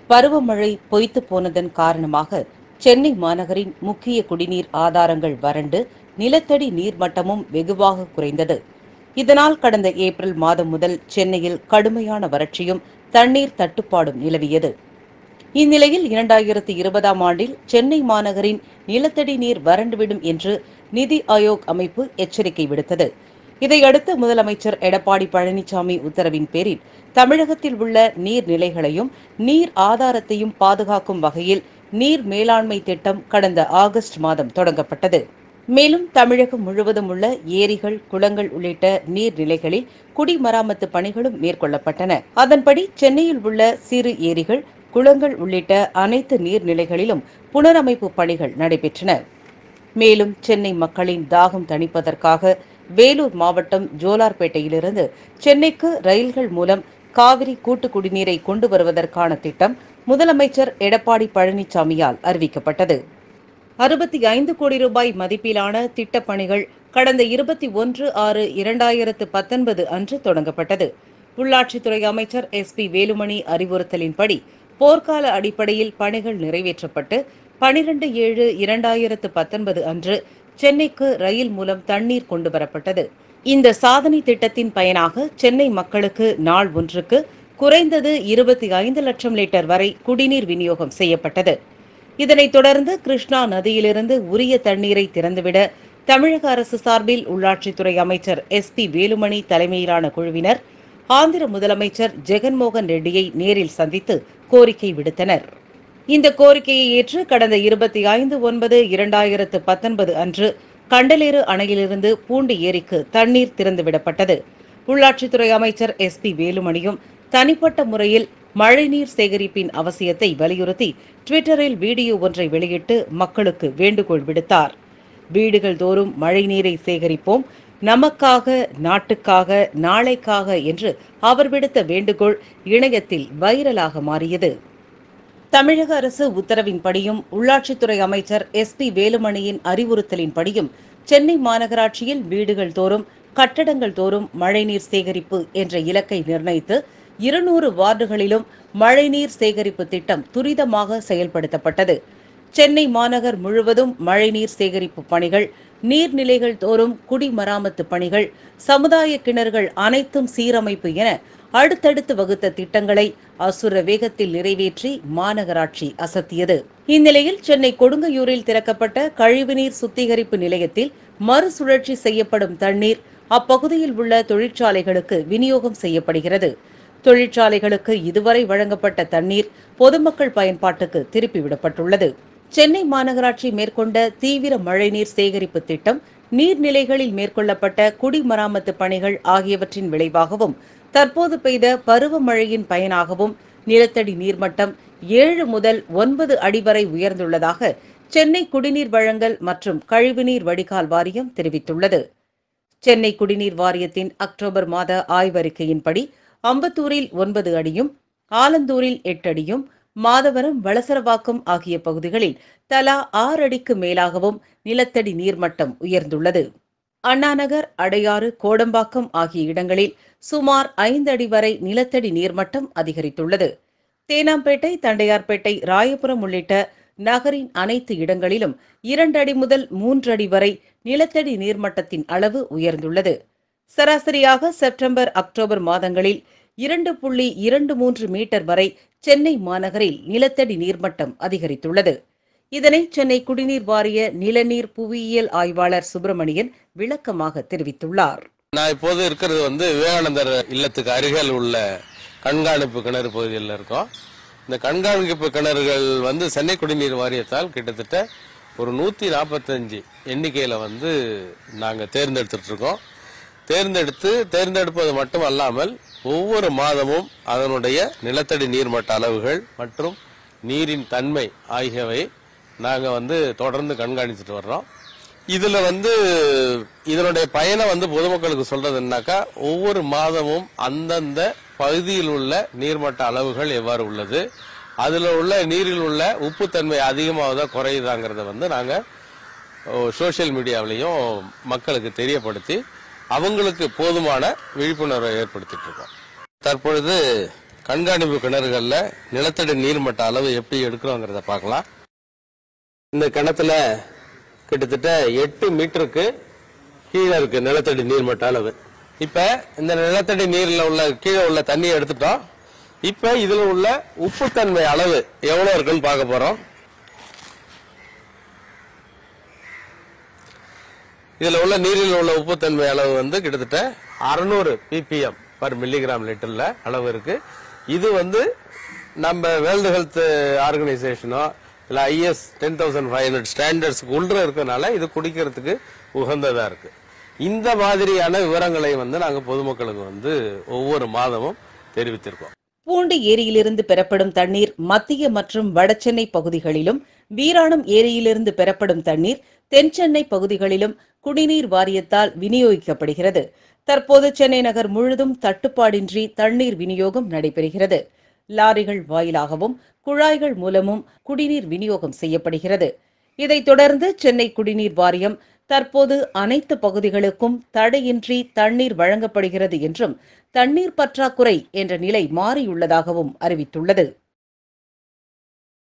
பருவமழை பொய்த்து போனதன் காரணமாக சென்னை மாநகரின் முக்கிய குடிநீர் ஆதாரங்கள் வறண்டு நிலத்தடி நீர்மட்டமும் வெகுவாக குறைந்தது இதனால் கடந்த ஏப்ரல் மாதம் முதல் சென்னையில் கடுமையான வறட்சியும் தண்ணீர் தட்டுப்பாடும் நிலவியது இந்நிலையில் இரண்டாயிரத்து இருபதாம் ஆண்டில் சென்னை மாநகரின் நிலத்தடி நீர் வறண்டுவிடும் என்று நிதி ஆயோக் அமைப்பு எச்சரிக்கை விடுத்தது இதையடுத்து முதலமைச்சர் எடப்பாடி பழனிசாமி உத்தரவின் பேரில் தமிழகத்தில் உள்ள நீர்நிலைகளையும் நீர் ஆதாரத்தையும் பாதுகாக்கும் வகையில் நீர் மேலாண்மை திட்டம் கடந்த ஆகஸ்ட் மாதம் தொடங்கப்பட்டது மேலும் தமிழகம் முழுவதும் உள்ள ஏரிகள் குளங்கள் உள்ளிட்ட நீர்நிலைகளில் குடிமராமத்து பணிகளும் மேற்கொள்ளப்பட்டன அதன்படி சென்னையில் உள்ள சிறு ஏரிகள் குளங்கள் உள்ளிட்ட அனைத்து நீர்நிலைகளிலும் புனரமைப்பு பணிகள் நடைபெற்றன மேலும் சென்னை மக்களின் தாகம் தணிப்பதற்காக வேலூர் மாவட்டம் ஜோலார்பேட்டையிலிருந்து சென்னைக்கு ரயில்கள் மூலம் காவிரி கூட்டு குடிநீரை கொண்டு வருவதற்கான திட்டம் முதலமைச்சர் எடப்பாடி பழனிசாமியால் அறிவிக்கப்பட்டது அறுபத்தி ஐந்து கோடி ரூபாய் மதிப்பிலான திட்டப் பணிகள் கடந்த இருபத்தி ஒன்று ஆறு இரண்டாயிரத்து பத்தொன்பது அன்று தொடங்கப்பட்டது உள்ளாட்சித்துறை அமைச்சர் எஸ் பி வேலுமணி அறிவுறுத்தலின்படி போர்க்கால அடிப்படையில் பணிகள் நிறைவேற்றப்பட்டு பனிரெண்டு ஏழு இரண்டாயிரத்து பத்தொன்பது அன்று சென்னைக்கு ரயில் மூலம் தண்ணீர் கொண்டு வரப்பட்டது இந்த சாதனை திட்டத்தின் பயனாக சென்னை மக்களுக்கு நாள் ஒன்றுக்கு குறைந்தது இருபத்தி ஐந்து லட்சம் லிட்டர் வரை குடிநீர் விநியோகம் செய்யப்பட்டது இதனைத் தொடர்ந்து கிருஷ்ணா நதியிலிருந்து உரிய தண்ணீரை திறந்துவிட தமிழக அரசு சார்பில் உள்ளாட்சித்துறை அமைச்சர் எஸ் பி வேலுமணி தலைமையிலான குழுவினர் ஆந்திர முதலமைச்சர் ஜெகன்மோகன் ரெட்டியை நேரில் சந்தித்து கோரிக்கை விடுத்தனர் இந்த கோரிக்கையை ஏற்று கடந்த இருபத்தி ஐந்து ஒன்பது இரண்டாயிரத்து பத்தொன்பது அன்று கண்டலேறு அணையிலிருந்து பூண்டி ஏரிக்கு தண்ணீர் திறந்துவிடப்பட்டது உள்ளாட்சித்துறை அமைச்சர் எஸ் பி வேலுமணியும் தனிப்பட்ட முறையில் மழைநீர் சேகரிப்பின் அவசியத்தை வலியுறுத்தி ட்விட்டரில் வீடியோ ஒன்றை வெளியிட்டு மக்களுக்கு வேண்டுகோள் விடுத்தார் வீடுகள் தோறும் மழைநீரை சேகரிப்போம் நமக்காக நாட்டுக்காக நாளைக்காக என்று அவர் விடுத்த வேண்டுகோள் இணையத்தில் வைரலாக மாறியது தமிழக அரசு உத்தரவின்படியும் உள்ளாட்சித்துறை அமைச்சர் எஸ் பி வேலுமணியின் அறிவுறுத்தலின்படியும் சென்னை மாநகராட்சியில் வீடுகள் தோறும் கட்டடங்கள் தோறும் மழைநீர் சேகரிப்பு என்ற இலக்கை நிர்ணயித்து இருநூறு வார்டுகளிலும் மழைநீர் சேகரிப்பு திட்டம் துரிதமாக செயல்படுத்தப்பட்டது சென்னை மாநகர் முழுவதும் மழைநீர் சேகரிப்பு பணிகள் நீர்நிலைகள் தோறும் குடிமராமத்து பணிகள் சமுதாய கிணறுகள் அனைத்தும் சீரமைப்பு என அடுத்தடுத்து வகுத்த திட்டங்களை அசுர வேகத்தில் நிறைவேற்றி மாநகராட்சி அசத்தியது இந்நிலையில் சென்னை கொடுங்கையூரில் திறக்கப்பட்ட கழிவுநீர் சுத்திகரிப்பு நிலையத்தில் மறுசுழற்சி செய்யப்படும் தண்ணீர் அப்பகுதியில் உள்ள தொழிற்சாலைகளுக்கு விநியோகம் செய்யப்படுகிறது தொழிற்சாலைகளுக்கு இதுவரை வழங்கப்பட்ட தண்ணீர் பொதுமக்கள் பயன்பாட்டுக்கு திருப்பிவிடப்பட்டுள்ளது சென்னை மாநகராட்சி மேற்கொண்ட தீவிர மழைநீர் சேகரிப்பு திட்டம் நீர்நிலைகளில் மேற்கொள்ளப்பட்ட குடிமராமத்து பணிகள் ஆகியவற்றின் விளைவாகவும் தற்போது பெய்த பருவமழையின் பயனாகவும் நிலத்தடி நீர்மட்டம் ஏழு முதல் ஒன்பது அடி வரை உயர்ந்துள்ளதாக சென்னை குடிநீர் வழங்கல் மற்றும் கழிவுநீர் வடிகால் வாரியம் தெரிவித்துள்ளது சென்னை குடிநீர் வாரியத்தின் அக்டோபர் மாத ஆய்வறிக்கையின்படி அம்பத்தூரில் ஒன்பது அடியும் ஆலந்தூரில் எட்டு அடியும் மாதவரம் வளசரவாக்கம் ஆகிய பகுதிகளில் தலா ஆறு அடிக்கு மேலாகவும் நிலத்தடி நீர்மட்டம் உயர்ந்துள்ளது அண்ணாநகர் அடையாறு கோடம்பாக்கம் ஆகிய இடங்களில் சுமார் ஐந்து அடி வரை நிலத்தடி நீர்மட்டம் அதிகரித்துள்ளது தேனாம்பேட்டை தண்டையார்பேட்டை ராயபுரம் உள்ளிட்ட நகரின் அனைத்து இடங்களிலும் இரண்டு அடி முதல் மூன்று அடி வரை நிலத்தடி நீர்மட்டத்தின் அளவு உயர்ந்துள்ளது சராசரியாக செப்டம்பர் அக்டோபர் மாதங்களில் இரண்டு புள்ளி இரண்டு மூன்று மீட்டர் வரை சென்னை மாநகரில் நிலத்தடி நீர்மட்டம் அதிகரித்துள்ளது இதனை சென்னை குடிநீர் வாரிய நிலநீர் புவியியல் ஆய்வாளர் சுப்பிரமணியன் விளக்கமாக தெரிவித்துள்ளார் நான் இப்போது இருக்கிறது வந்து விவேகானந்தர் இல்லத்துக்கு அருகில் உள்ள கண்காணிப்பு கிணறு பகுதியில் இருக்கோம் இந்த கண்காணிப்பு கிணறுகள் வந்து சென்னை குடிநீர் வாரியத்தால் கிட்டத்தட்ட ஒரு நூற்றி நாற்பத்தஞ்சு எண்ணிக்கையில் வந்து நாங்கள் தேர்ந்தெடுத்துட்டு இருக்கோம் தேர்ந்தெடுத்து தேர்ந்தெடுப்பது மட்டும் அல்லாமல் ஒவ்வொரு மாதமும் அதனுடைய நிலத்தடி நீர்மட்ட அளவுகள் மற்றும் நீரின் தன்மை ஆகியவை நாங்கள் வந்து தொடர்ந்து கண்காணிச்சுட்டு வர்றோம் இதுல வந்து இதனுடைய பயனை வந்து பொதுமக்களுக்கு சொல்றது என்னன்னாக்கா ஒவ்வொரு மாதமும் அந்தந்த பகுதியில் உள்ள நீர்மட்ட அளவுகள் எவ்வாறு உள்ளது அதுல உள்ள நீரில் உள்ள உப்புத்தன்மை அதிகமாவதா குறையுதாங்கிறத வந்து நாங்க சோஷியல் மீடியாவிலையும் மக்களுக்கு தெரியப்படுத்தி அவங்களுக்கு போதுமான விழிப்புணர்வை ஏற்படுத்திட்டு இருக்கோம் தற்பொழுது கண்காணிப்பு கிணறுகள்ல நிலத்தடி நீர்மட்ட அளவு எப்படி எடுக்கிறோங்கிறத பார்க்கலாம் இந்த கிணத்துல கிட்டத்தட்ட எட்டு மீட்டருக்கு கீழே இருக்கு நிலத்தடி நீர்மட்ட அளவு இப்ப இந்த நிலத்தடி நீர்ல உள்ள கீழே உள்ள தண்ணியை எடுத்துட்டோம் இப்ப இதுல உள்ள உப்புத்தன்மை அளவு எவ்வளவு இருக்குன்னு பார்க்க போறோம் இதுல உள்ள நீரில் உள்ள உப்புத்தன்மை அளவு வந்து கிட்டத்தட்ட அறுநூறு ppm பர் மில்லிகிராம் லிட்டர்ல அளவு இருக்கு இது வந்து நம்ம வேர்ல்டு ஹெல்த் ஆர்கனைசேஷனோ இல்ல IS ten thousand five hundred ஸ்டாண்டர்ட்ஸ்க்கு உள்ள இருக்கனால இது குடிக்கிறதுக்கு உகந்ததா இருக்கு இந்த மாதிரியான விவரங்களை வந்து நாங்க பொதுமக்களுக்கு வந்து ஒவ்வொரு மாதமும் தெரிவித்திருக்கோம் பூண்டி ஏரியிலிருந்து பெறப்படும் தண்ணீர் மத்திய மற்றும் வடசென்னை பகுதிகளிலும் வீராணம் ஏரியிலிருந்து பெறப்படும் தண்ணீர் தென்சென்னை பகுதிகளிலும் குடிநீர் வாரியத்தால் விநியோகிக்கப்படுகிறது தற்போது சென்னை நகர் முழுதும் தட்டுப்பாடின்றி தண்ணீர் விநியோகம் நடைபெறுகிறது லாரிகள் வாயிலாகவும் குழாய்கள் மூலமும் குடிநீர் விநியோகம் செய்யப்படுகிறது இதைத் தொடர்ந்து சென்னை குடிநீர் வாரியம் தற்போது அனைத்து பகுதிகளுக்கும் தடையின்றி தண்ணீர் வழங்கப்படுகிறது என்றும் தண்ணீர் பற்றாக்குறை என்ற நிலை மாறியுள்ளதாகவும் அறிவித்துள்ளது